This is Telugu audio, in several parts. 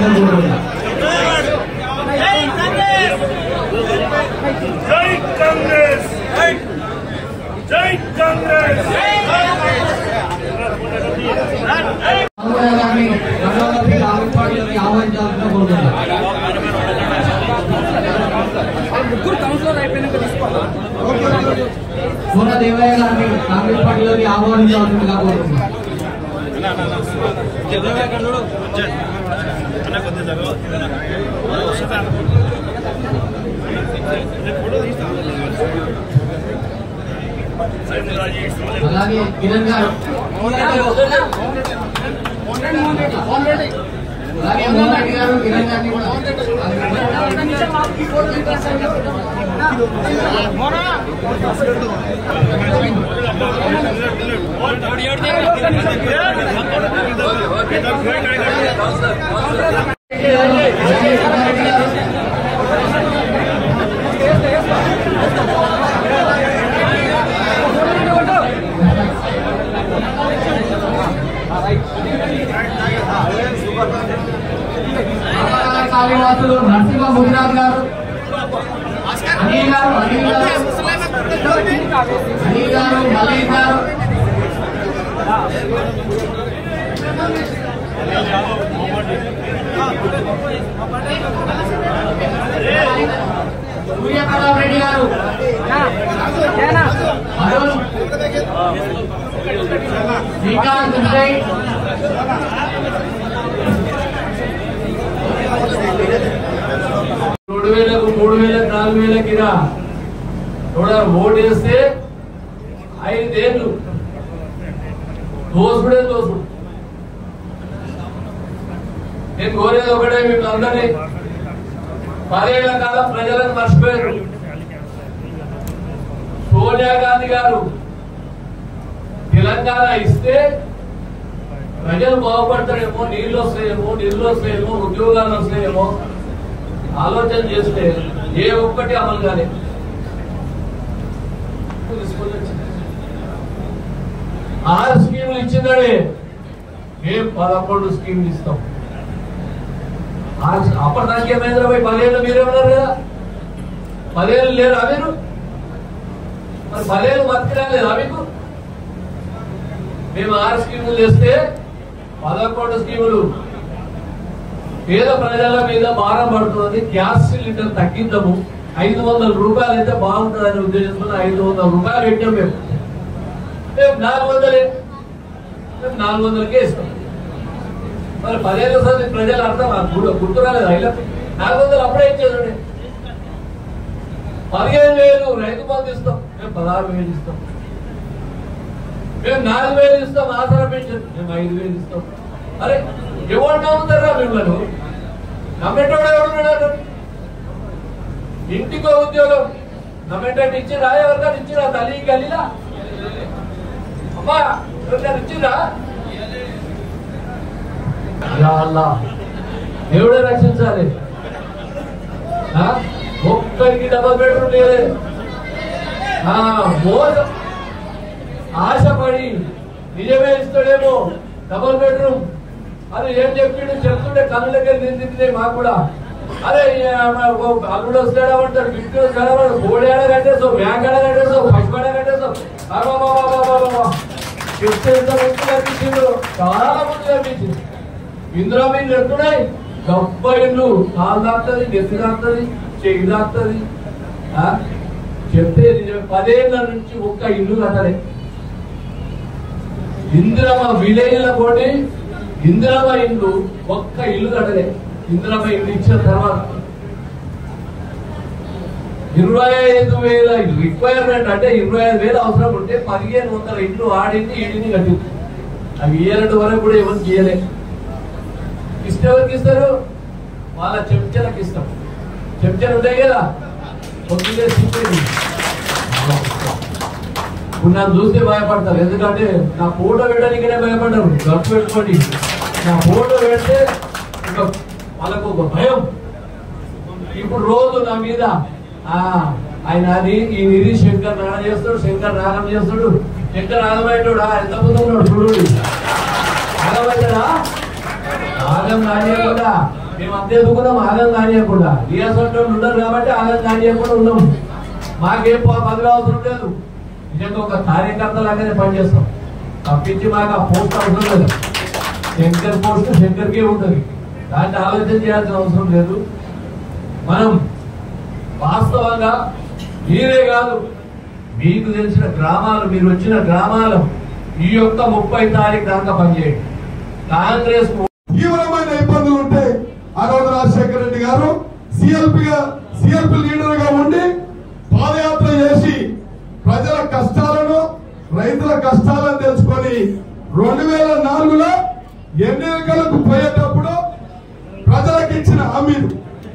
కోరుతున్నా జై కాంగ్రెస్ జై కాంగ్రెస్ రామయ్య గారిని రంగంలోకి కాంగ్రెస్ పార్టీలోకి ఆహ్వానించాలని కోరుతున్నా సోన దేవయ్య గారిని కాంగ్రెస్ పార్టీలోకి ఆహ్వానించాల్సిందిగా కోరుతున్నా అలాగే కిరణ్ గారు అలాగే మోహన్ రెడ్డి గారు కిరణ్ గారిని కూడా కాళీవాసులు నరసింహ గుజరాత్ గారు అనిల్ గారు అనిల్ గారు అనిల్ గారు మల్లేష్ గారు సూర్యప్రతాప్ రెడ్డి గారు అరుణ్ శ్రీకాంత్ విజయ్ రెండు వేలకు మూడు వేలకు నాలుగు వేలకి రా కూడా ఓటేస్తే ఐదేళ్ళు దోసుడే దోసుడు నేను కోరేది ఒకటే మీకు అందరినీ పదేళ్ల కాలం ప్రజలను మర్చిపోయారు సోనియా గాంధీ గారు తెలంగాణ ఇస్తే ప్రజలు బాగుపడతారేమో నీళ్ళు వస్తాయేమో నిధులు వస్తాయేమో ఉద్యోగాలు వస్తాయేమో ఆలోచన చేస్తే ఏ ఒక్కటి అమలు కాలేదు ఆరు స్కీములు ఇచ్చిందడే మేము పదకొండు స్కీములు ఇస్తాం ఆరు- అప్పటిదాకా ఏమైందిరా పోయి పదేళ్ళు మీరే ఉన్నారు కదా పదేళ్ళు లేరా మీరు మరి పదేళ్ళు బతికి రాలేదా మీకు మేము ఆరు స్కీములు చేస్తే పదకొండు స్కీములు పేద ప్రజల మీద భారం పడుతున్నది గ్యాస్ సిలిండర్ తగ్గిద్దాము ఐదు వందల రూపాయలు అయితే బాగుంటుందని ఉద్దేశంతో ఐదు వందల రూపాయలు పెట్టాం మేము మేము నాలుగు వందలే మేము నాలుగు వందలకే ఇస్తాం మరి పదిహేను సార్లు ప్రజలు అర్థం ఆ గుర్తు గుర్తు రాలేదు ఐదు నాలుగు వందలు అప్పుడే ఇచ్చేదండి పదిహేను వేలు రైతు బంధు ఇస్తాం మేము పదహారు వేలు ఇస్తాం మేము నాలుగు వేలు ఇస్తాం ఆసరా పెన్షన్ మేము ఐదు వేలు ఇస్తాం అరే ఎవరు నమ్ముతారా మిమ్మల్ని నమ్మేటోడు ఎవడున్నాడు ఇంటికో ఉద్యోగం నమ్మేటట్టు ఇచ్చిరా ఎవరికైనా ఇచ్చిరా తల్లి గలీలా అమ్మా ఎవరికైనా ఇచ్చిరా యా అల్లా దేవుడే రక్షించాలి ఆ? ఒక్కరికి డబల్ బెడ్రూమ్ లేదే ఆ, మోసం ఆశపడి నిజమే ఇస్తాడేమో డబుల్ బెడ్రూమ్ అది ఏం చెప్పిండు చెప్తుంటే కళ్ళకి నిందింది మాకు కూడా అరే ఈ, ఆ, ఓ అల్లుడు వస్తాడా అంటాడు బిడ్డు వస్తాడా అంటాడు కోడి ఆడ కట్టేసావు బ్యాంక్ ఆడ కట్టేసావు పశువాడ కట్టేసావు అబాబాబాబాబాబా. చెప్తే ఎంత మంచిగా అనిపించిండు చాలా మంచిగా అనిపించింది ఇందులో మీరు ఎట్టున్నాయి గొప్ప ఇల్లు కాలు దాక్తుంది నెత్తి దాక్తుంది చెయ్యి దాక్తుంది ఆ? చెప్తే నిజమే. పదేళ్ల నుంచి ఒక్క ఇల్లు కట్టలే ఇందిరమ్మ విలేజ్ లో పోటీ ఇందిరమ్మ ఇల్లు ఒక్క ఇల్లు కట్టలే ఇందిరమ్మ ఇల్లు ఇచ్చిన తర్వాత ఇరవై ఐదు వేల రిక్వైర్మెంట్ అంటే ఇరవై ఐదు వేలు అవసరం ఉంటే పదిహేను వందల ఇల్లు ఆడింది ఈడిని కట్టింది అవి ఇయ్యాలంటే వరకు కూడా ఎవరికి ఇయ్యలే ఇస్తే ఎవరికి ఇస్తారు వాళ్ళ చెంచలకు ఇస్తాం చెంచలు ఉంటాయి కదా పొద్దున్నే సిప్పేది ఇప్పుడు నన్ను చూస్తే భయపడతారు ఎందుకంటే నా ఫోటో పెట్టడానికనే భయపడ్డారు గర్భ పెట్టుకోండి నా ఫోటో పెడితే ఇక వాళ్ళకు ఒక భయం ఇప్పుడు రోజు నా మీద ఆ ఆయన అది ఈ నిధి శంకర్ నాగం చేస్తాడు శంకర్ నాగం చేస్తాడు శంకర్ నాగమయ్యాడు ఎంత ముందు ఉన్నాడు చూడు నాగమయ్యాడా నాగం నాగేయకుండా మేము అంతే ఎదుగున్నాం ఆగం కానియకుండా రియాసంలో ఉండరు కాబట్టి ఆగం కానియకుండా ఉన్నాం మాకేం ప- పదవి అవసరం లేదు నిజంగా ఒక కార్యకర్త లాగానే పనిచేస్తాం తప్పించి మాకు ఆ పోస్ట్ అవసరం లేదు శంకర్ పోస్ట్ శంకర్కే ఉంటుంది దాన్ని ఆలోచన చేయాల్సిన అవసరం లేదు మనం వాస్తవంగా మీరే కాదు మీకు తెలిసిన గ్రామాలు మీరు వచ్చిన గ్రామాలు ఈ యొక్క ముప్పై తారీఖు దాకా పనిచేయండి కాంగ్రెస్ తీవ్రమైన ఇబ్బందులు ఉంటే ఆ రోజు రాజశేఖర రెడ్డి గారు సిఎల్పిగా సిఎల్పి లీడర్ గా ఉండి పాదయాత్ర చేసి ప్రజల కష్టాలను రైతుల కష్టాలను తెలుసుకొని రెండు వేల నాలుగులో ఎన్నికలకు పోయేటప్పుడు ప్రజలకు ఇచ్చిన హామీలు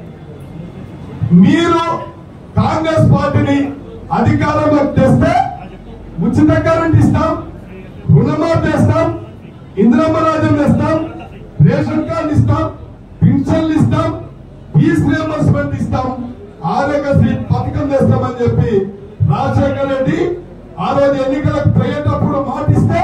మీరు కాంగ్రెస్ పార్టీని అధికారంలోకి తెస్తే ఉచిత కరెంట్ ఇస్తాం రుణమాఫీ ఇస్తాం ఇందిరమ్మ రాజ్యం ఇస్తాం రేషన్ కార్డు ఇస్తాం పింఛన్లు ఇస్తాం ఫీజ్ రియంబర్స్మెంట్ ఇస్తాం ఆరోగ్యశ్రీ పథకం తెస్తామని చెప్పి రాజశేఖర రెడ్డి ఆ రోజు ఎన్నికలకు పోయేటప్పుడు మాటిస్తే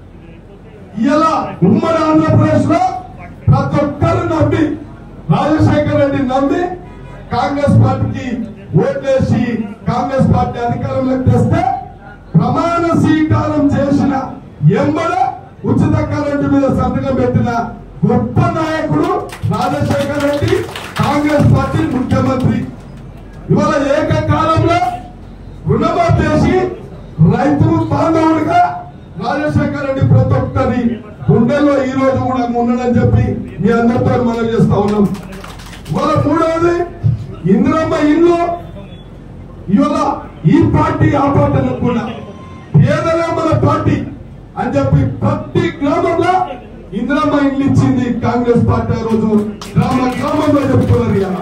ఇలా ఉమ్మడి ఆంధ్రప్రదేశ్ లో ప్రతి ఒక్కరు నమ్మి రాజశేఖర రెడ్డి నమ్మి కాంగ్రెస్ పార్టీకి ఓట్లేసి కాంగ్రెస్ పార్టీ అధికారంలోకి తెస్తే ప్రమాణ స్వీకారం చేసిన ఎంబడ ఉచిత కరెంటు మీద సంతకం పెట్టిన గొప్ప నాయకుడు రాజశేఖర రెడ్డి కాంగ్రెస్ పార్టీ ముఖ్యమంత్రి ఇవాళ ఏకకాలంలో రుణమాఫీ చేసి రైతు బాంధవుడిగా రాజశేఖర రెడ్డి ప్రతి ఒక్కరి గుండెల్లో ఈ రోజు కూడా ఉన్నాడని చెప్పి మీ అందరితో మనం చేస్తా ఉన్నాం ఇవాళ మూడవది ఇందిరమ్మ ఇల్లు ఇవాళ ఈ పార్టీ ఆ పార్టీ కూడా పేదలే మన పార్టీ అని చెప్పి ప్రతి గ్రామంలో ఇందిరమ్మ ఇల్లు ఇచ్చింది కాంగ్రెస్ పార్టీ ఆ రోజు గ్రామ గ్రామంలో చెప్తున్నారు ఇలా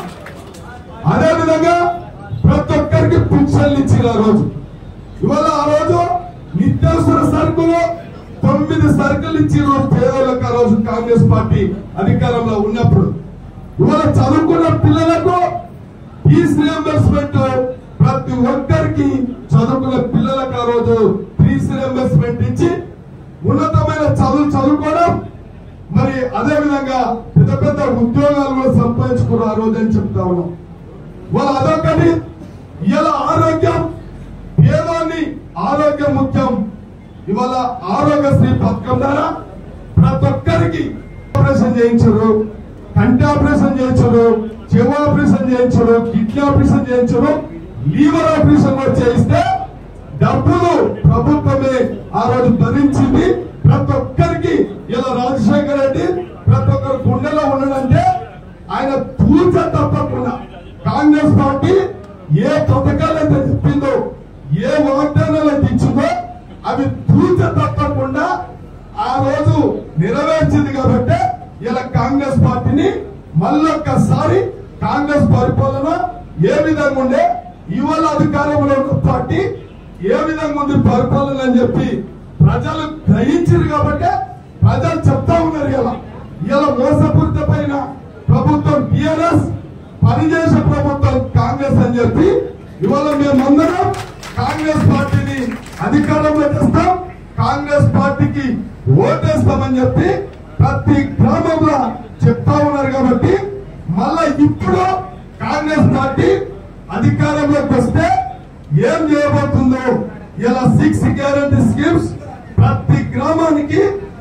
అదే విధంగా ప్రతి ఒక్కరికి పింఛన్లు ఇచ్చిన ఆ రోజు ఇవాళ ఆ రోజు నిత్యావసర సరుకులు తొమ్మిది సరుకులు ఇచ్చిన పేదలకు ఆ రోజు కాంగ్రెస్ పార్టీ అధికారంలో ఉన్నప్పుడు ఇవాళ చదువుకున్న పిల్లలకు ఫీజ్ రియంబర్స్మెంట్ ప్రతి ఒక్కరికి చదువుకున్న పిల్లలకు ఆ రోజు ఫీజ్ రియంబర్స్మెంట్ ఇచ్చి ఉన్నతమైన చదువు చదువుకోవడం మరి అదే విధంగా పెద్ద పెద్ద ఉద్యోగాలు కూడా సంపాదించుకున్నారు ఆ రోజు అని చెప్తా ఉన్నాం వాళ్ళ అదొకటి ఇవాళ ఆరోగ్యం పేదాన్ని ఆరోగ్యం ముఖ్యం ఇవాళ ఆరోగ్యశ్రీ పథకం ద్వారా ప్రతి ఒక్కరికి ఆపరేషన్ చేయించరు కంటి ఆపరేషన్ చేయించరు చెవు ఆపరేషన్ చేయించరు కిడ్నీ ఆపరేషన్ చేయించరు లీవర్ ఆపరేషన్ కూడా చేయిస్తే డబ్బులు ప్రభుత్వమే ఆ రోజు భరించింది ప్రతి ఒక్కరికి ఇలా రాజశేఖర రెడ్డి ప్రతి ఒక్కరు గుండెలో ఉండడంటే ఆయన పూజ తప్పకుండా కాంగ్రెస్ పార్టీ ఏ పథకాలు అయితే చెప్పిందో ఏ వాగ్దానాలు అయితే ఇచ్చిందో అవి పూజ తప్పకుండా ఆ రోజు నెరవేర్చింది కాబట్టి ఇలా కాంగ్రెస్ పార్టీని మళ్ళొక్కసారి కాంగ్రెస్ పరిపాలన ఏ విధంగా ఉండే ఇవాళ అధికారంలో ఉన్న పార్టీ ఏ విధంగా ఉంది పరిపాలన అని చెప్పి ప్రజలు గ్రహించారు కాబట్టి ప్రజలు చెప్తా ఉన్నారు ఇలా ఇలా మోసపూరితమైన ప్రభుత్వం టిఆర్ఎస్ పనిచేసే ప్రభుత్వం కాంగ్రెస్ అని చెప్పి ఇవాళ మేమందరం కాంగ్రెస్ పార్టీని అధికారంలో తెస్తాం కాంగ్రెస్ పార్టీకి ఓటేస్తామని చెప్పి ప్రతి గ్రామంలో చెప్తా ఉన్నారు కాబట్టి మళ్ళా ఇప్పుడు కాంగ్రెస్ పార్టీ అధికారంలోకి వస్తే ఏం చేయబోతుందో ఇలా సిక్స్ గ్యారంటీ స్కీమ్స్ ప్రతి గ్రామానికి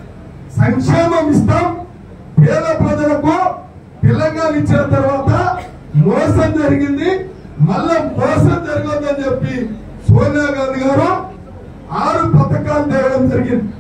సంక్షేమం ఇస్తాం పేద ప్రజలకు తెలంగాణ ఇచ్చిన తర్వాత మోసం జరిగింది మళ్ళా మోసం జరగదని చెప్పి సోనియా గాంధీ గారు ఆరు పథకాలు తేవడం జరిగింది